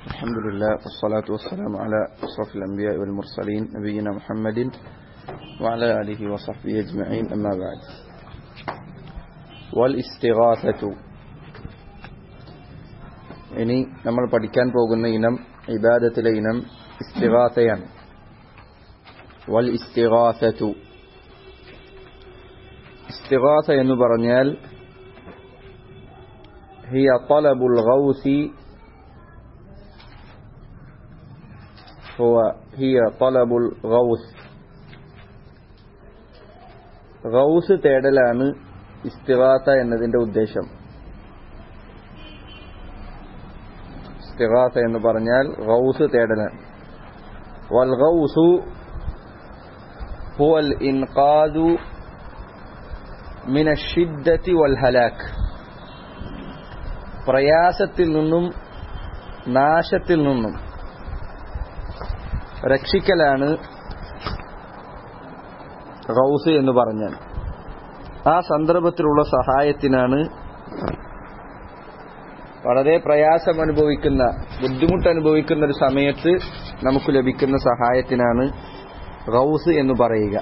الحمد لله والصلاة والسلام على أشرف الأنبياء والمرسلين نبينا محمد وعلى آله وصحبه أجمعين أما بعد والاستغاثة ഇനി നമ്മൾ പഠിക്കാൻ പോകുന്ന ഇനം ഇബാദത്തിലെ ഇനം ഇസ്തിഗാസയാണ് വൽ ഇസ്തിഗാസതു ഇസ്തിഗാസ എന്ന് പറഞ്ഞാൽ هي طلب الغوث هو هي طلب الغوث ഗൗസ് തേടലാണ് ഇസ്തിഗാസ എന്നതിന്റെ ഉദ്ദേശം ഇസ്തിഗാസ എന്ന് പറഞ്ഞാൽ ഗൗസ് തേടലാണ് വൽ ഗൗസു هو الإنقاذ من الشدة والهلاك പ്രയാസത്തിൽ നിന്നും നാശത്തിൽ നിന്നും രക്ഷിക്കലാണ് റൗസ് എന്ന് പറഞ്ഞാൽ ആ സന്ദർഭത്തിലുള്ള സഹായത്തിനാണ് വളരെ പ്രയാസം അനുഭവിക്കുന്ന ബുദ്ധിമുട്ട് അനുഭവിക്കുന്ന ഒരു സമയത്ത് നമുക്ക് ലഭിക്കുന്ന സഹായത്തിനാണ് റൗസ് എന്ന് പറയുക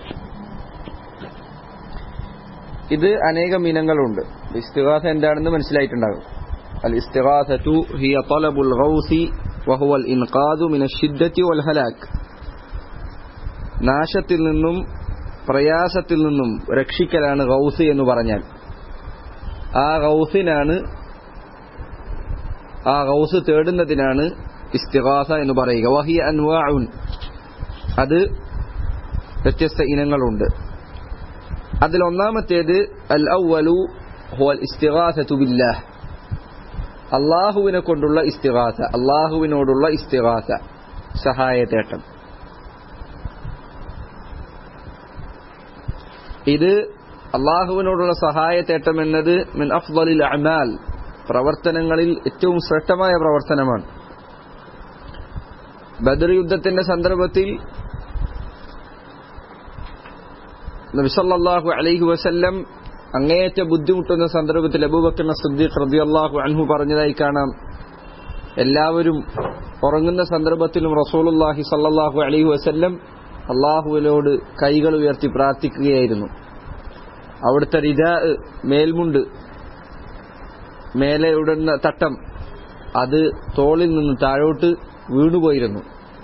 ഇത് അനേകം ഇനങ്ങളുണ്ട് ഇസ്തിഹാസ എന്താണെന്ന് മനസ്സിലായിട്ടുണ്ടാകും الاستغاثة هي طلب الغوث وهو الإنقاذ من الشدة والهلاك നാശത്തിൽ നിന്നും പ്രയാസത്തിൽ നിന്നും രക്ഷിക്കലാണ് ഗൗസ് എന്ന് പറഞ്ഞാൽ ആ ഗൗസിനാണ് ആ ഗൗസ് തേടുന്നതിനാണ് ഇസ്തിഗാസ എന്ന് പറയുക വഹിയ അൻവാഉൻ അത് വ്യത്യസ്ത ഇനങ്ങളുണ്ട് അതിൽ ഒന്നാമത്തേത് അൽ ഔവലു ഹുവൽ ഇസ്തിഗാസതു ബില്ലാഹ് അള്ളാഹുവിനെ കൊണ്ടുള്ള ഇസ്തിഗാസ അള്ളാഹുവിനോടുള്ള ഇസ്തിഗാസ സഹായതേട്ടം ഇത് അള്ളാഹുവിനോടുള്ള സഹായതേട്ടം എന്നത് മിൻ അഫ്ദലിൽ അമാൽ പ്രവർത്തനങ്ങളിൽ ഏറ്റവും ശ്രേഷ്ഠമായ പ്രവർത്തനമാണ് ബദർ യുദ്ധത്തിന്റെ സന്ദർഭത്തിൽ നബിസല്ലാഹു അലൈഹി വസല്ലം അങ്ങേയറ്റ ബുദ്ധിമുട്ടുന്ന സന്ദർഭത്തിൽ അബൂബക്കർ സദ്ദീഖ് റബിയല്ലാഹു അൻഹു പറഞ്ഞതായി കാണാം എല്ലാവരും ഉറങ്ങുന്ന സന്ദർഭത്തിലും റസൂലുല്ലാഹി സല്ലാഹു അലൈഹി വസല്ലം അള്ളാഹുവിനോട് കൈകൾ ഉയർത്തി പ്രാർത്ഥിക്കുകയായിരുന്നു അവിടുത്തെ റിജ മേൽമുണ്ട് മേലെ ഉടന്ന തട്ടം അത് തോളിൽ നിന്ന് താഴോട്ട് വീണുപോയിരുന്നു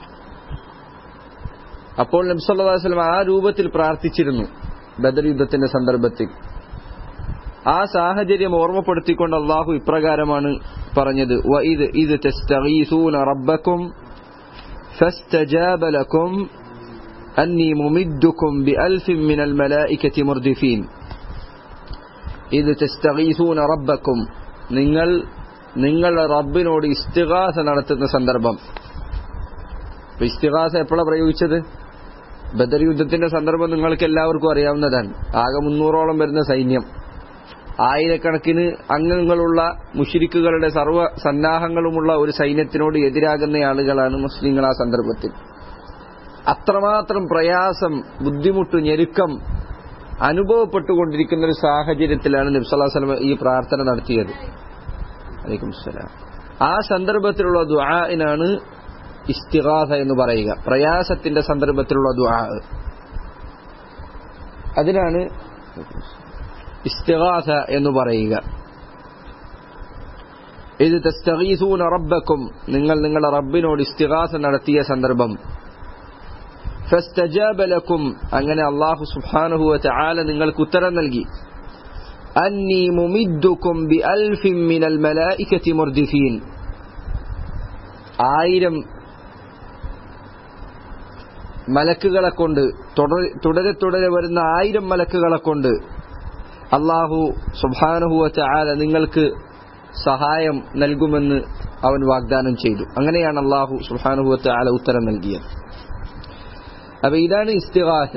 അപ്പോൾ നബ്സല്ലാ വസ്ലം ആ രൂപത്തിൽ പ്രാർത്ഥിച്ചിരുന്നു ബദർ യുദ്ധത്തിന്റെ സന്ദർഭത്തിൽ ആ സാഹചര്യം ഓർമ്മപ്പെടുത്തിക്കൊണ്ട് അള്ളാഹു ഇപ്രകാരമാണ് പറഞ്ഞത് وَإِذْ إِذْ تَسْتَغِيثُونَ رَبَّكُمْ فَاسْتَجَابَ لَكُمْ أَنِّي مُمِدُّكُمْ بِأَلْفٍ مِّنَ الْمَلَائِكَةِ مُرْدِفِينَ إِذْ تَسْتَغِيثُونَ رَبَّكُمْ നിങ്ങൾ നിങ്ങളുടെ റബ്ബിനോട് ഇസ്തിഗാസ നടത്തുന്ന സന്ദർഭം ഇസ്തിഗാസ എപ്പോഴാണ് പ്രയോഗിച്ചത് ബദർ യുദ്ധത്തിന്റെ സന്ദർഭം നിങ്ങൾക്ക് എല്ലാവർക്കും അറിയാവുന്നതാണ് ആകെ മുന്നൂറോളം വരുന്ന സൈന്യം ആയിരക്കണക്കിന് അംഗങ്ങളുള്ള മുഷിരിക്കുകളുടെ സർവ്വ സന്നാഹങ്ങളുമുള്ള ഒരു സൈന്യത്തിനോട് എതിരാകുന്ന ആളുകളാണ് മുസ്ലിങ്ങൾ ആ സന്ദർഭത്തിൽ അത്രമാത്രം പ്രയാസം ബുദ്ധിമുട്ട് ഞെരുക്കം അനുഭവപ്പെട്ടുകൊണ്ടിരിക്കുന്ന ഒരു സാഹചര്യത്തിലാണ് നബ്സല്ലാസ്ലം ഈ പ്രാർത്ഥന നടത്തിയത് അലൈക്കും സ്വലാം ആ സന്ദർഭത്തിലുള്ള ദുആനാണ് ഇസ്തിഗാഥ എന്ന് പറയുക പ്രയാസത്തിന്റെ സന്ദർഭത്തിലുള്ള ദുആ അതിനാണ് ഇസ്തിഗാഥ എന്ന് പറയുക ഇത് തസ്തഗീസൂന റബ്ബക്കും നിങ്ങൾ നിങ്ങളുടെ റബ്ബിനോട് ഇസ്തിഗാഥ നടത്തിയ സന്ദർഭം ഫസ്തജാബ ലക്കും അങ്ങനെ അള്ളാഹു സുബ്ഹാനഹു വതആല നിങ്ങൾക്ക് ഉത്തരം നൽകി അന്നി മുമിദ്ദുക്കും ബി അൽഫിൻ മിനൽ മലായികതി മുർദിഫീൻ ആയിരം മലക്കുകളെ കൊണ്ട് തുടരെ തുടരെ വരുന്ന ആയിരം മലക്കുകളെ കൊണ്ട് അള്ളാഹു സുബാനുഹുവച്ച ആല നിങ്ങൾക്ക് സഹായം നൽകുമെന്ന് അവൻ വാഗ്ദാനം ചെയ്തു അങ്ങനെയാണ് അള്ളാഹു സുബാനുഹുവച്ച ആല ഉത്തരം നൽകിയത് അപ്പൊ ഇതാണ് ഇസ്തിഹാസ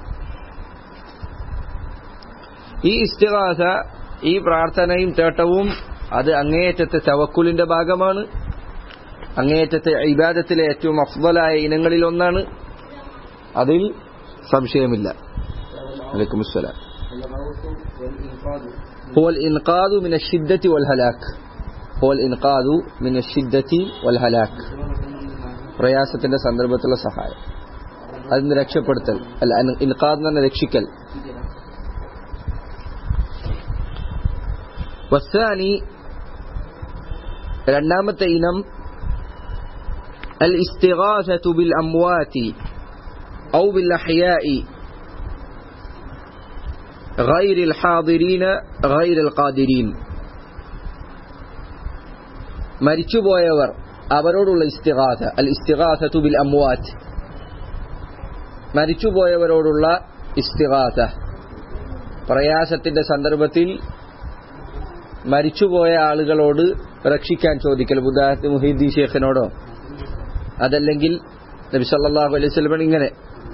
ഈ ഇസ്തിഹാസ ഈ പ്രാർത്ഥനയും തേട്ടവും അത് അങ്ങേയറ്റത്തെ തവക്കുലിന്റെ ഭാഗമാണ് അങ്ങേയറ്റത്തെ ഇബാദത്തിലെ ഏറ്റവും അഫ്ദലായ ഇനങ്ങളിൽ ഒന്നാണ് അതിൽ സംശയമില്ല അലൈക്കും അസ്സലാം هو الإنقاذ من الشدة والهلاك ഹോൽ ഇൻഖാദു മിൻ ഷിദ്ദത്തി വൽ ഹലാക്ക് പ്രയാസത്തിന്റെ സന്ദർഭത്തിലുള്ള സഹായം അതിന് രക്ഷപ്പെടുത്തൽ അല്ല ഇൻഖാദ് എന്ന് പറഞ്ഞ രക്ഷിക്കൽ വസ്താനി രണ്ടാമത്തെ ഇനം അൽ ഇസ്തിഗാസത്തു ബിൽ അംവാതി ഔ ബിൽ അഹ്യാഇ غير الحاضرين غير القادرين മരിച്ചുപോയവർ അവരോടുള്ള ഇസ്തിഗാഥ അൽ ഇസ്തിഗാഥത്തു ബിൽ അംവാത്ത് മരിച്ചുപോയവരോടുള്ള ഇസ്തിഗാഥ പ്രയാസത്തിന്റെ സന്ദർഭത്തിൽ മരിച്ചുപോയ ആളുകളോട് രക്ഷിക്കാൻ ചോദിക്കൽ ഉദാഹരണത്തിന് മുഹീദ്ദീൻ ഷേഖിനോടോ അതല്ലെങ്കിൽ നബി സല്ലല്ലാഹു അലൈഹി വസല്ലം ഇങ്ങനെ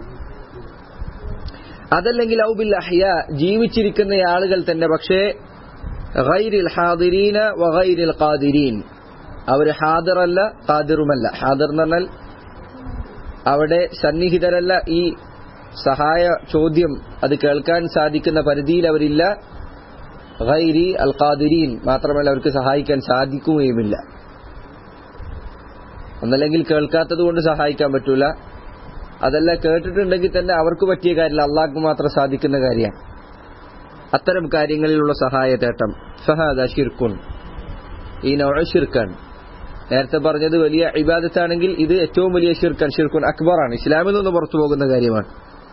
അതല്ലെങ്കിൽ ഔബിൽ അഹ്യ ജീവിച്ചിരിക്കുന്ന ആളുകൾ തന്നെ പക്ഷേ ഗൈരിൽ ഹാദിരീന വഗൈരിൽ ഖാദിരീൻ അവർ ഹാദിറല്ല ഖാദിറുമല്ല ഹാദിർ എന്ന് പറഞ്ഞാൽ അവിടെ സന്നിഹിതരല്ല ഈ സഹായ ചോദ്യം അത് കേൾക്കാൻ സാധിക്കുന്ന പരിധിയിൽ അവരില്ല ഗൈരി അൽ ഖാദിരീൻ മാത്രമല്ല അവർക്ക് സഹായിക്കാൻ സാധിക്കുകയുമില്ല ഒന്നല്ലെങ്കിൽ കേൾക്കാത്തത് കൊണ്ട് സഹായിക്കാൻ പറ്റൂല അതല്ല കേട്ടിട്ടുണ്ടെങ്കിൽ തന്നെ അവർക്ക് പറ്റിയ കാര്യമില്ല അള്ളാഹ്ക്ക് മാത്രം സാധിക്കുന്ന കാര്യമാണ് അത്തരം കാര്യങ്ങളിലുള്ള സഹായ തേട്ടം ഫഹാദ ഷിർക്കുൻ ഈ നൗ ഷിർക്കാണ് നേരത്തെ പറഞ്ഞത് വലിയ ഇബാദത്താണെങ്കിൽ ഇത് ഏറ്റവും വലിയ ഷിർക്കൻ ഷിർക്കുൻ അക്ബറാണ് ഇസ്ലാമിൽ നിന്ന് പുറത്തു പോകുന്ന കാര്യമാണ്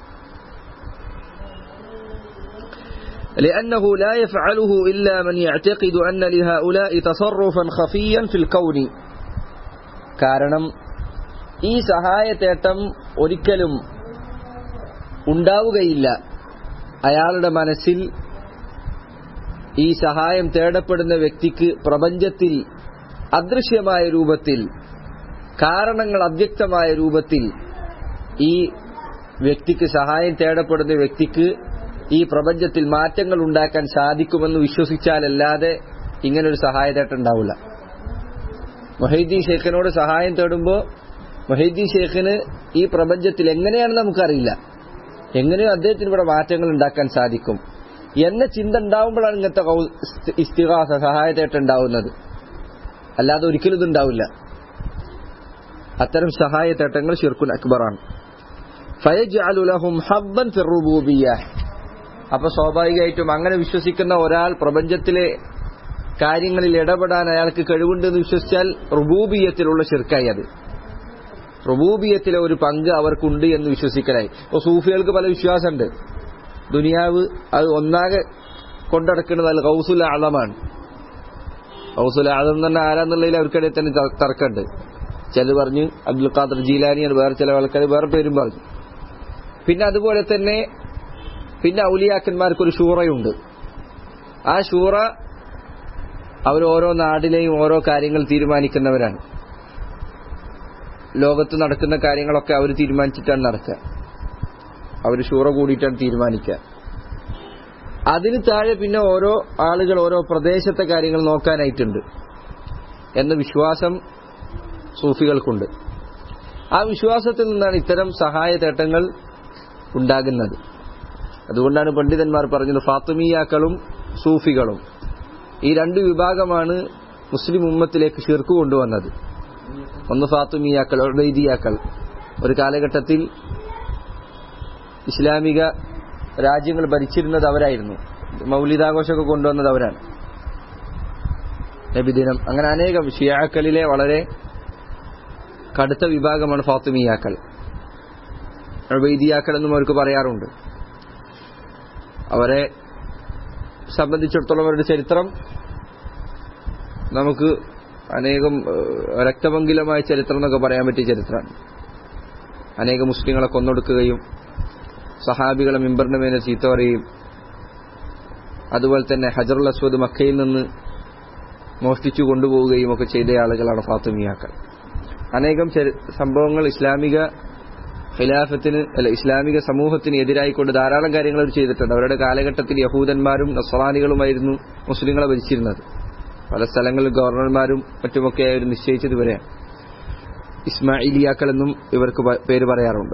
لأنه لا يفعله إلا من يعتقد أن لهؤلاء تصرفا خفيا في الكون കാരണം ഈ സഹായത്തേട്ടം ഒരിക്കലും ഉണ്ടാവുകയില്ല അയാളുടെ മനസ്സിൽ ഈ സഹായം തേടപ്പെടുന്ന വ്യക്തിക്ക് പ്രപഞ്ചത്തിൽ അദൃശ്യമായ രൂപത്തിൽ കാരണങ്ങൾ അവ്യക്തമായ രൂപത്തിൽ ഈ വ്യക്തിക്ക് സഹായം തേടപ്പെടുന്ന വ്യക്തിക്ക് ഈ പ്രപഞ്ചത്തിൽ മാറ്റങ്ങൾ ഉണ്ടാക്കാൻ സാധിക്കുമെന്ന് വിശ്വസിച്ചാലല്ലാതെ ഇങ്ങനൊരു സഹായതേട്ടം ഉണ്ടാവില്ല മൊഹീദ്ദീൻ ഷെയ്ഖിനോട് സഹായം തേടുമ്പോൾ മൊഹീദ്ദീൻ ഷെയ്ഖിന് ഈ പ്രപഞ്ചത്തിൽ എങ്ങനെയാണെന്ന് നമുക്കറിയില്ല എങ്ങനെയോ അദ്ദേഹത്തിന് ഇവിടെ മാറ്റങ്ങൾ ഉണ്ടാക്കാൻ സാധിക്കും എന്ന ചിന്ത ഉണ്ടാവുമ്പോഴാണ് ഇങ്ങനത്തെ ഇസ്തിഹാസ സഹായതേട്ടം ഉണ്ടാവുന്നത് അല്ലാതെ ഒരിക്കലും ഇതുണ്ടാവില്ല അത്തരം സഹായത്തേട്ടങ്ങൾ ഷിർക്കുൻ അക്ബറാണ് ഫയജ് ലഹും ഹബ്ബൻ ഫിറുബൂബിയ അപ്പൊ സ്വാഭാവികമായിട്ടും അങ്ങനെ വിശ്വസിക്കുന്ന ഒരാൾ പ്രപഞ്ചത്തിലെ കാര്യങ്ങളിൽ ഇടപെടാൻ അയാൾക്ക് കഴിവുണ്ടെന്ന് വിശ്വസിച്ചാൽ റുബൂബിയത്തിലുള്ള ഷിർക്കായി അത് റുബൂബിയത്തിലെ ഒരു പങ്ക് അവർക്കുണ്ട് എന്ന് വിശ്വസിക്കലായി ഇപ്പൊ സൂഫികൾക്ക് പല വിശ്വാസമുണ്ട് ദുനിയാവ് അത് ഒന്നാകെ കൊണ്ടടക്കുന്നത് അൽ ഗൗസുൽ ആളമാണ് ഗൗസുൽ ആളം എന്ന് പറഞ്ഞാൽ ആരാന്നുള്ളതിൽ അവർക്കിടയിൽ തന്നെ തർക്കമുണ്ട് ചിലർ പറഞ്ഞു അബ്ദുൽ ഖാദർ ജീലാനിയാണ് വേറെ ചില ആൾക്കാർ വേറെ പേരും പറഞ്ഞു പിന്നെ അതുപോലെ തന്നെ പിന്നെ ഔലിയാക്കന്മാർക്കൊരു ഷൂറയുണ്ട് ആ ഷൂറ അവർ ഓരോ നാടിലെയും ഓരോ കാര്യങ്ങൾ തീരുമാനിക്കുന്നവരാണ് ലോകത്ത് നടക്കുന്ന കാര്യങ്ങളൊക്കെ അവർ തീരുമാനിച്ചിട്ടാണ് നടക്കുക അവർ ഷൂറ കൂടിയിട്ടാണ് തീരുമാനിക്കുക അതിന് താഴെ പിന്നെ ഓരോ ആളുകൾ ഓരോ പ്രദേശത്തെ കാര്യങ്ങൾ നോക്കാനായിട്ടുണ്ട് എന്ന വിശ്വാസം സൂഫികൾക്കുണ്ട് ആ വിശ്വാസത്തിൽ നിന്നാണ് ഇത്തരം സഹായ തേട്ടങ്ങൾ ഉണ്ടാകുന്നത് അതുകൊണ്ടാണ് പണ്ഡിതന്മാർ പറഞ്ഞത് ഫാത്തുമിയാക്കളും സൂഫികളും ഈ രണ്ട് വിഭാഗമാണ് മുസ്ലിം ഉമ്മത്തിലേക്ക് ഷിർക്ക് കൊണ്ടുവന്നത് ഒന്ന് ഫാത്തുമിയാക്കൾ ഒബൈദിയാക്കൾ ഒരു കാലഘട്ടത്തിൽ ഇസ്ലാമിക രാജ്യങ്ങൾ ഭരിച്ചിരുന്നത് അവരായിരുന്നു മൗലിതാഘോഷമൊക്കെ കൊണ്ടുവന്നത് അവരാണ് നബിദിനം അങ്ങനെ അനേകം ഷിയാക്കളിലെ വളരെ കടുത്ത വിഭാഗമാണ് ഫാത്തുമിയാക്കൾ ഒബൈദിയാക്കൾ എന്നും അവർക്ക് പറയാറുണ്ട് അവരെ സംബന്ധിച്ചിടത്തോളം അവരുടെ ചരിത്രം നമുക്ക് അനേകം രക്തപങ്കിലമായ ചരിത്രം എന്നൊക്കെ പറയാൻ പറ്റിയ ചരിത്രമാണ് അനേക മുസ്ലിങ്ങളെ കൊന്നൊടുക്കുകയും സഹാബികളെ മിമ്പറിന്റെ മേലെ ചീത്ത പറയുകയും അതുപോലെ തന്നെ ഹജറുൽ അസ്വദ് മക്കയിൽ നിന്ന് മോഷ്ടിച്ചു കൊണ്ടുപോവുകയും ഒക്കെ ചെയ്ത ആളുകളാണ് ഫാത്തുമിയാക്കൾ അനേകം സംഭവങ്ങൾ ഇസ്ലാമിക ഖിലാഫത്തിന് അല്ല ഇസ്ലാമിക സമൂഹത്തിന് എതിരായിക്കൊണ്ട് ധാരാളം കാര്യങ്ങൾ അവർ ചെയ്തിട്ടുണ്ട് അവരുടെ കാലഘട്ടത്തിൽ യഹൂദന്മാരും നസ്രാനികളുമായിരുന്നു മുസ്ലിങ്ങളെ ഭരിച്ചിരുന്നത് പല സ്ഥലങ്ങളിൽ ഗവർണർമാരും മറ്റുമൊക്കെ അവർ നിശ്ചയിച്ചത് വരെയാണ് ഇസ്മായിലിയാക്കൾ എന്നും ഇവർക്ക് പേര് പറയാറുണ്ട്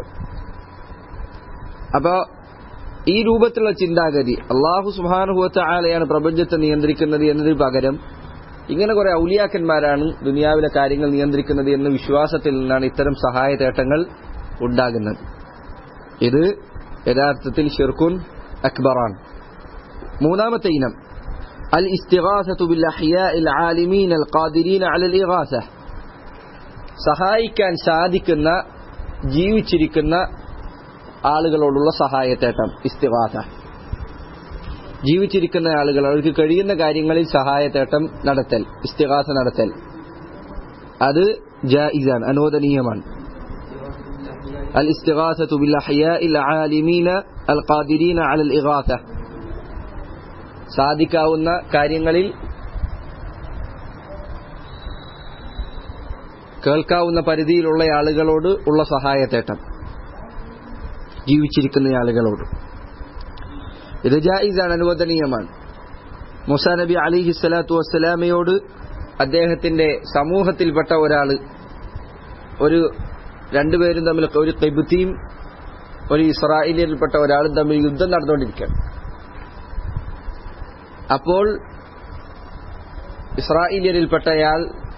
അപ്പോ ഈ രൂപത്തിലുള്ള ചിന്താഗതി അള്ളാഹു സുഹാനുഭവത്തെ ആലയാണ് പ്രപഞ്ചത്തെ നിയന്ത്രിക്കുന്നത് എന്നതിന് പകരം ഇങ്ങനെ കുറെ ഔലിയാക്കന്മാരാണ് ദുനിയാവിലെ കാര്യങ്ങൾ നിയന്ത്രിക്കുന്നത് എന്ന വിശ്വാസത്തിൽ നിന്നാണ് ഇത്തരം സഹായ തേട്ടങ്ങൾ ഉണ്ടാകുന്നത് ഇത് യഥാർത്ഥത്തിൽ ഷിർക്കുൻ അക്ബറാണ് മൂന്നാമത്തെ ഇനം അൽ ഇസ്തിഗാസത്തു ബിൽ അഹ്യാഇൽ ആലിമീൻ അൽ ഖാദിരീൻ അലൽ ഇഗാസ സഹായിക്കാൻ സാധിക്കുന്ന ജീവിച്ചിരിക്കുന്ന ആളുകളോടുള്ള സഹായത്തേട്ടം ഇസ്തിഗാസ ജീവിച്ചിരിക്കുന്ന ആളുകൾ അവർക്ക് കഴിയുന്ന കാര്യങ്ങളിൽ സഹായത്തേട്ടം നടത്തൽ ഇസ്തിഗാസ നടത്തൽ അത് ജായിസാണ് അനുവദനീയമാണ് الاستغاثة بالأحياء العالمين القادرين على الإغاثة സാധിക്കാവുന്ന കാര്യങ്ങളിൽ കേൾക്കാവുന്ന പരിധിയിലുള്ള ആളുകളോട് ഉള്ള സഹായത്തേട്ടം ജീവിച്ചിരിക്കുന്ന ആളുകളോട് ഇത് ജായിസാണ് അനുവദനീയമാണ് മുസാ നബി അലിഹി സ്വലാത്തു വസ്സലാമയോട് അദ്ദേഹത്തിന്റെ സമൂഹത്തിൽപ്പെട്ട ഒരാള് ഒരു രണ്ടുപേരും തമ്മിൽ ഒരു കെബുത്തിയും ഒരു ഇസ്രായേലിൽപ്പെട്ട ഒരാളും തമ്മിൽ യുദ്ധം നടന്നുകൊണ്ടിരിക്കുകയാണ് അപ്പോൾ ഇസ്രായേലിയരിൽപ്പെട്ട അയാൾ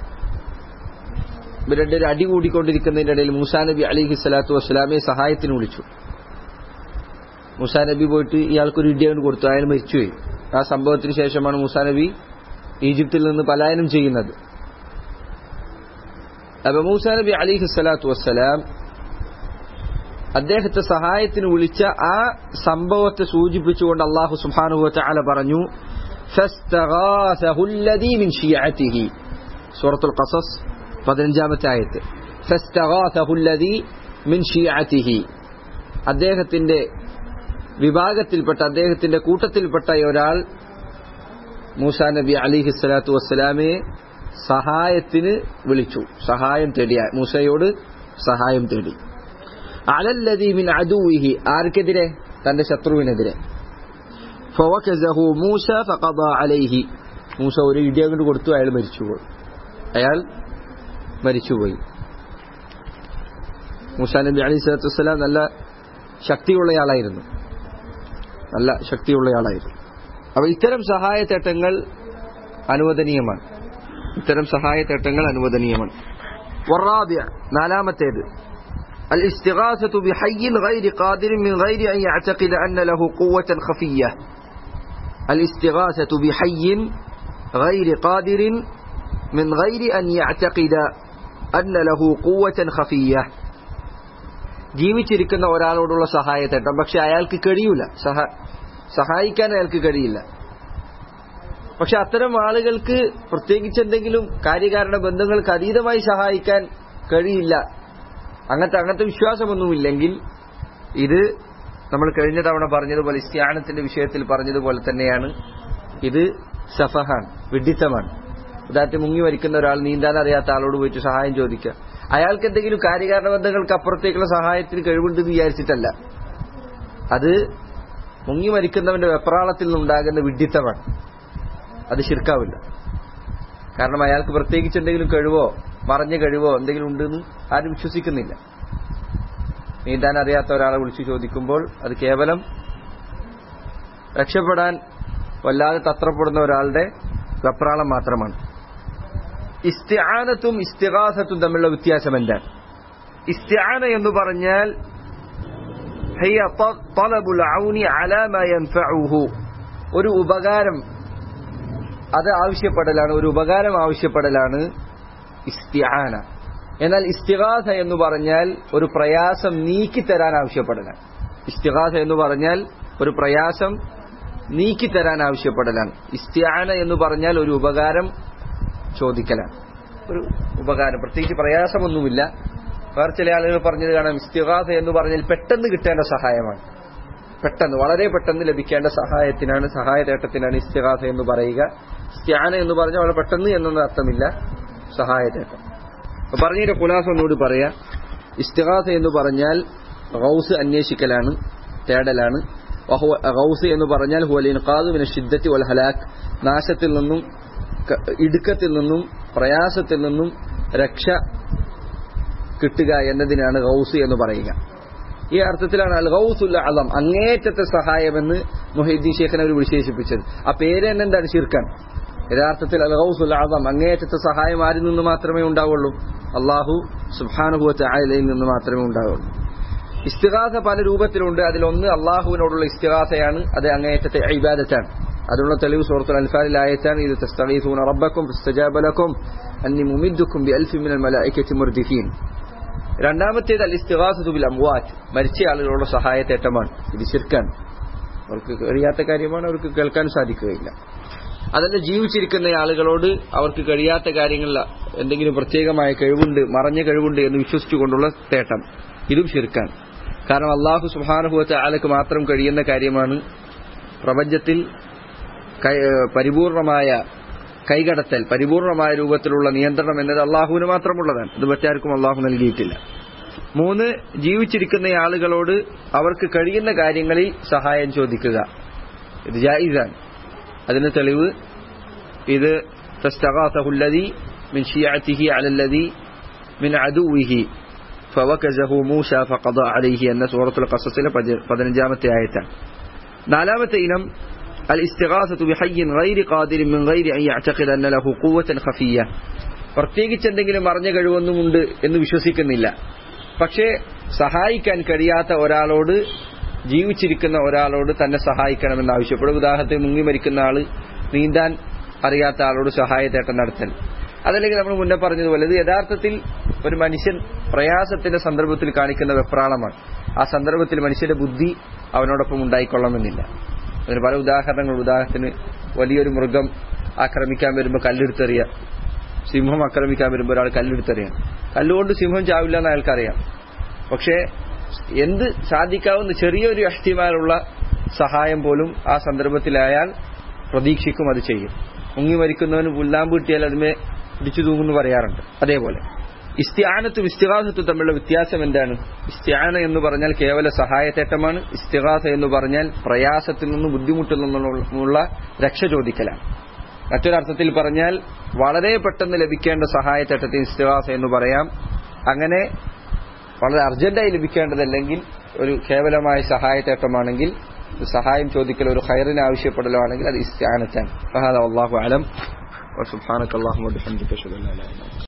ഇവരുടെ അടി കൂടിക്കൊണ്ടിരിക്കുന്നതിന്റെ ഇടയിൽ മൂസാ നബി അലിഹി സ്വലാത്തു വസ്സലാമെ സഹായത്തിന് വിളിച്ചു മൂസാ നബി പോയിട്ട് ഇയാൾക്കൊരു ഇടിയാണ് കൊടുത്തു അയാൾ മരിച്ചുപോയി ആ സംഭവത്തിന് ശേഷമാണ് മൂസാ നബി ഈജിപ്തിൽ നിന്ന് പലായനം ചെയ്യുന്നത് അപ്പൊ മൂസാ നബി അലിഹി സ്വലാത്തു വസ്സലാം അദ്ദേഹത്തെ സഹായത്തിന് വിളിച്ച ആ സംഭവത്തെ സൂചിപ്പിച്ചുകൊണ്ട് അള്ളാഹു സുബാനുഹു ചാല പറഞ്ഞു സൂറത്തുൽ ഖസസ് പതിനഞ്ചാമത്തെ ആയത്ത് മിൻ ഷിയഅതിഹി അദ്ദേഹത്തിന്റെ വിഭാഗത്തിൽപ്പെട്ട അദ്ദേഹത്തിന്റെ കൂട്ടത്തിൽപ്പെട്ട ഒരാൾ മൂസാ നബി അലിഹി സ്വലാത്തു വസ്സലാമയെ സഹായത്തിന് വിളിച്ചു സഹായം തേടി മൂസയോട് സഹായം തേടി അലല്ലദീ മിൻ അദൂവിഹി ആർക്കെതിരെ തന്റെ ശത്രുവിനെതിരെ ഫവകസഹു മൂസ ഫഖദ അലൈഹി മൂസ ഒരു ഇടി അങ്ങോട്ട് കൊടുത്തു അയാൾ മരിച്ചുപോയി അയാൾ മരിച്ചുപോയി മൂസാ നബി അലൈഹി സ്വലാത്തു വസ്സലാം നല്ല ശക്തിയുള്ളയാളായിരുന്നു നല്ല ശക്തിയുള്ളയാളായിരുന്നു അപ്പൊ ഇത്തരം സഹായത്തേട്ടങ്ങൾ അനുവദനീയമാണ് ഇത്തരം സഹായത്തേട്ടങ്ങൾ അനുവദനീയമാണ് വറാബിയ നാലാമത്തേത് الاستغاثة بحي غير قادر من غير أن يعتقد أن له قوة خفية الاستغاثة بحي غير قادر من غير أن يعتقد أن له قوة خفية ജീവിച്ചിരിക്കുന്ന ഒരാളോടുള്ള സഹായത്തേട്ടം പക്ഷെ അയാൾക്ക് കഴിയൂല സഹായിക്കാൻ അയാൾക്ക് കഴിയില്ല പക്ഷെ അത്തരം ആളുകൾക്ക് പ്രത്യേകിച്ച് എന്തെങ്കിലും കാര്യകാരണ ബന്ധങ്ങൾക്ക് അതീതമായി സഹായിക്കാൻ കഴിയില്ല അങ്ങനത്തെ അങ്ങനത്തെ വിശ്വാസമൊന്നുമില്ലെങ്കിൽ ഇത് നമ്മൾ കഴിഞ്ഞ തവണ പറഞ്ഞതുപോലെ ഇസ്ത്യാനത്തിന്റെ വിഷയത്തിൽ പറഞ്ഞതുപോലെ തന്നെയാണ് ഇത് സഫഹാൻ വിഡിത്തമാണ് ഉദാഹരണത്തിന് മുങ്ങി മരിക്കുന്ന ഒരാൾ നീന്താൻ അറിയാത്ത ആളോട് പോയിട്ട് സഹായം ചോദിക്കുക അയാൾക്ക് എന്തെങ്കിലും കാര്യകാരണ ബന്ധങ്ങൾക്ക് അപ്പുറത്തേക്കുള്ള സഹായത്തിന് കഴിവുണ്ടെന്ന് വിചാരിച്ചിട്ടല്ല അത് മുങ്ങി മരിക്കുന്നവന്റെ വെപ്രാളത്തിൽ നിന്നുണ്ടാകുന്ന വിഡിത്തമാണ് അത് ശിർക്കാവില്ല കാരണം അയാൾക്ക് പ്രത്യേകിച്ച് എന്തെങ്കിലും കഴിവോ മറഞ്ഞ കഴിവോ എന്തെങ്കിലും ഉണ്ടെന്ന് ആരും വിശ്വസിക്കുന്നില്ല നീന്താൻ അറിയാത്ത ഒരാളെ വിളിച്ചു ചോദിക്കുമ്പോൾ അത് കേവലം രക്ഷപ്പെടാൻ വല്ലാതെ തത്രപ്പെടുന്ന ഒരാളുടെ വെപ്രാളം മാത്രമാണ് ഇസ്തിആനത്തും ഇസ്തിഗാസത്തും തമ്മിലുള്ള വ്യത്യാസം എന്താണ് ഇസ്തിആന എന്ന് പറഞ്ഞാൽ هي طلب العون على ما ينفعه ഒരു ഉപകാരം അത് ആവശ്യപ്പെടലാണ് ഒരു ഉപകാരം ആവശ്യപ്പെടലാണ് ഇസ്തിആന എന്നാൽ ഇസ്തിഗാസ എന്ന് പറഞ്ഞാൽ ഒരു പ്രയാസം നീക്കിത്തരാൻ ആവശ്യപ്പെടലാണ് ഇസ്തിഗാസ എന്ന് പറഞ്ഞാൽ ഒരു പ്രയാസം നീക്കിത്തരാൻ ആവശ്യപ്പെടലാണ് ഇസ്തിആന എന്ന് പറഞ്ഞാൽ ഒരു ഉപകാരം ചോദിക്കലാണ് ഒരു ഉപകാരം പ്രത്യേകിച്ച് പ്രയാസമൊന്നുമില്ല വേറെ ചില ആളുകൾ പറഞ്ഞത് കാണാം ഇസ്തിഗാസ എന്ന് പറഞ്ഞാൽ പെട്ടെന്ന് കിട്ടേണ്ട സഹായമാണ് പെട്ടെന്ന് വളരെ പെട്ടെന്ന് ലഭിക്കേണ്ട സഹായത്തിനാണ് സഹായതേട്ടത്തിനാണ് ഇസ്തിഗാസ എന്ന് പറയുക ഇസ്ത്യാന എന്ന് പറഞ്ഞാൽ വളരെ പെട്ടെന്ന് എന്നൊന്നും അർത്ഥമില്ല സഹായതേട്ടം അപ്പൊ പറഞ്ഞതിന്റെ കുലാസം ഒന്നുകൂടി പറയാ ഇസ്തിഗാസ എന്ന് പറഞ്ഞാൽ ഗൗസ് അന്വേഷിക്കലാണ് തേടലാണ് ഗൗസ് എന്ന് പറഞ്ഞാൽ ഹുവലിൻഖാദ് പിന്നെ ഷിദ്ദത്തി വൽ ഹലാക്ക് നാശത്തിൽ നിന്നും ഇടുക്കത്തിൽ നിന്നും പ്രയാസത്തിൽ നിന്നും രക്ഷ കിട്ടുക എന്നതിനാണ് ഗൗസ് എന്ന് പറയുക ഈ അർത്ഥത്തിലാണ് അൽ ഗൗസുൽ അളം അങ്ങേറ്റത്തെ സഹായമെന്ന് മൊഹീദ്ദീൻ ഷേഖിനെ അവർ വിശേഷിപ്പിച്ചത് ആ പേര് തന്നെ എന്താണ് ഷിർക്കാൻ യഥാർത്ഥത്തിൽ അൽ ഗൗസുൽ ആദം അങ്ങേയറ്റത്തെ സഹായം ആരിൽ നിന്ന് മാത്രമേ ഉണ്ടാവുള്ളൂ അള്ളാഹു സുബ്ഹാനഹുവ ചായലയിൽ നിന്ന് മാത്രമേ ഉണ്ടാവുള്ളൂ ഇസ്തിഹാസ പല രൂപത്തിലുണ്ട് അതിലൊന്ന് അള്ളാഹുവിനോടുള്ള ഇസ്തിഹാസയാണ് അത് അങ്ങേയറ്റത്തെ ഇബാദത്താണ് അതിനുള്ള തെളിവ് സൂറത്തുൽ അൽഫാലിൽ ആയത്താണ് ഇത് തസ്തഗീസൂന റബ്ബക്കും ഫസ്തജാബ ലക്കും അന്നി മുമിദ്ദുക്കും ബിഅൽഫി മിനൽ മലായികത്തി മുർദിഫീൻ രണ്ടാമത്തേത് അൽ ഇസ്തിഹാസത്തു ബിൽ അംവാറ്റ് മരിച്ച ആളുകളുടെ സഹായത്തേറ്റമാണ് ഇത് ശിർക്കാണ് അവർക്ക് കഴിയാത്ത കാര്യമാണ് അവർക്ക് കേൾക്കാൻ സാധിക്കുകയില്ല അതല്ല ജീവിച്ചിരിക്കുന്ന ആളുകളോട് അവർക്ക് കഴിയാത്ത കാര്യങ്ങളിൽ എന്തെങ്കിലും പ്രത്യേകമായ കഴിവുണ്ട് മറഞ്ഞ കഴിവുണ്ട് എന്ന് വിശ്വസിച്ചുകൊണ്ടുള്ള തേട്ടം ഇതും ശിർക്കാണ് കാരണം അള്ളാഹു സുഹാനുഭവത്തെ ആൾക്ക് മാത്രം കഴിയുന്ന കാര്യമാണ് പ്രപഞ്ചത്തിൽ പരിപൂർണമായ കൈകടത്തൽ പരിപൂർണമായ രൂപത്തിലുള്ള നിയന്ത്രണം എന്നത് അള്ളാഹുവിന് മാത്രമുള്ളതാണ് ഇത് മറ്റാർക്കും അള്ളാഹു നൽകിയിട്ടില്ല മൂന്ന് ജീവിച്ചിരിക്കുന്ന ആളുകളോട് അവർക്ക് കഴിയുന്ന കാര്യങ്ങളിൽ സഹായം ചോദിക്കുക ഇത് ജായിസാണ് അതിന് തെളിവ് ഇത് തസ്തഗാസഹുല്ലദി മിൻ ഷിയഅതിഹി അലല്ലദി മിൻ അദുവിഹി ഫവകസഹു മൂസ ഫഖദ അലൈഹി എന്ന സൂറത്തുൽ ഖസസിലെ പതിനഞ്ചാമത്തെ ആയത്താണ് നാലാമത്തെ ഇനം الاستغاثة بحي غير قادر من غير أن يعتقد أن له قوة خفية പ്രത്യേകിച്ച് എന്തെങ്കിലും മറിഞ്ഞ കഴിവൊന്നുമുണ്ട് എന്ന് വിശ്വസിക്കുന്നില്ല പക്ഷേ സഹായിക്കാൻ കഴിയാത്ത ഒരാളോട് ജീവിച്ചിരിക്കുന്ന ഒരാളോട് തന്നെ സഹായിക്കണമെന്ന് ആവശ്യപ്പെടും ഉദാഹരണത്തിന് മുങ്ങി മരിക്കുന്ന ആള് നീന്താൻ അറിയാത്ത ആളോട് സഹായത്തേട്ടം നടത്തൽ അതല്ലെങ്കിൽ നമ്മൾ മുന്നേ പറഞ്ഞതുപോലെ ഇത് യഥാർത്ഥത്തിൽ ഒരു മനുഷ്യൻ പ്രയാസത്തിന്റെ സന്ദർഭത്തിൽ കാണിക്കുന്ന വെപ്രാളമാണ് ആ സന്ദർഭത്തിൽ മനുഷ്യന്റെ ബുദ്ധി അവനോടൊപ്പം ഉണ്ടായിക്കൊള്ളണമെന്നില്ല അതിന് പല ഉദാഹരണങ്ങൾ ഉദാഹരണത്തിന് വലിയൊരു മൃഗം ആക്രമിക്കാൻ വരുമ്പോൾ കല്ലെടുത്തെറിയ സിംഹം ആക്രമിക്കാൻ വരുമ്പോൾ ഒരാൾ കല്ലെടുത്തെറിയാം കല്ലുകൊണ്ട് സിംഹം ചാവില്ല എന്ന് അയാൾക്കറിയാം പക്ഷേ എന്ത് സാധിക്കാവുന്ന ചെറിയൊരു അഹ്തിമാലുള്ള സഹായം പോലും ആ സന്ദർഭത്തിൽ അയാൾ പ്രതീക്ഷിക്കും അത് ചെയ്യും മുങ്ങി മരിക്കുന്നവന് പുല്ലാമ്പ് കിട്ടിയാൽ അതിമേ പിടിച്ചു തൂങ്ങുന്നു പറയാറുണ്ട് അതേപോലെ ഇസ്തിയാനത്തും ഇസ്തിഹാസത്തും തമ്മിലുള്ള വ്യത്യാസം എന്താണ് ഇസ്തിയാന എന്ന് പറഞ്ഞാൽ കേവല സഹായത്തേട്ടമാണ് ഇസ്തിഹാസ എന്ന് പറഞ്ഞാൽ പ്രയാസത്തിൽ നിന്നും ബുദ്ധിമുട്ടിൽ നിന്നുള്ള രക്ഷ ചോദിക്കലാണ് മറ്റൊരർത്ഥത്തിൽ പറഞ്ഞാൽ വളരെ പെട്ടെന്ന് ലഭിക്കേണ്ട സഹായത്തേട്ടത്തിന് ഇസ്തിഹാസ എന്ന് പറയാം അങ്ങനെ വളരെ അർജന്റായി ലഭിക്കേണ്ടതല്ലെങ്കിൽ ഒരു കേവലമായ സഹായത്തേട്ടമാണെങ്കിൽ സഹായം ചോദിക്കൽ ഒരു ഹൈറിന് ആവശ്യപ്പെടലോ ആണെങ്കിൽ അത് ഇസ്തിയാനത്താണ് അള്ളാഹു അലം وسبحانك اللهم وبحمدك اشهد ان لا اله الا انت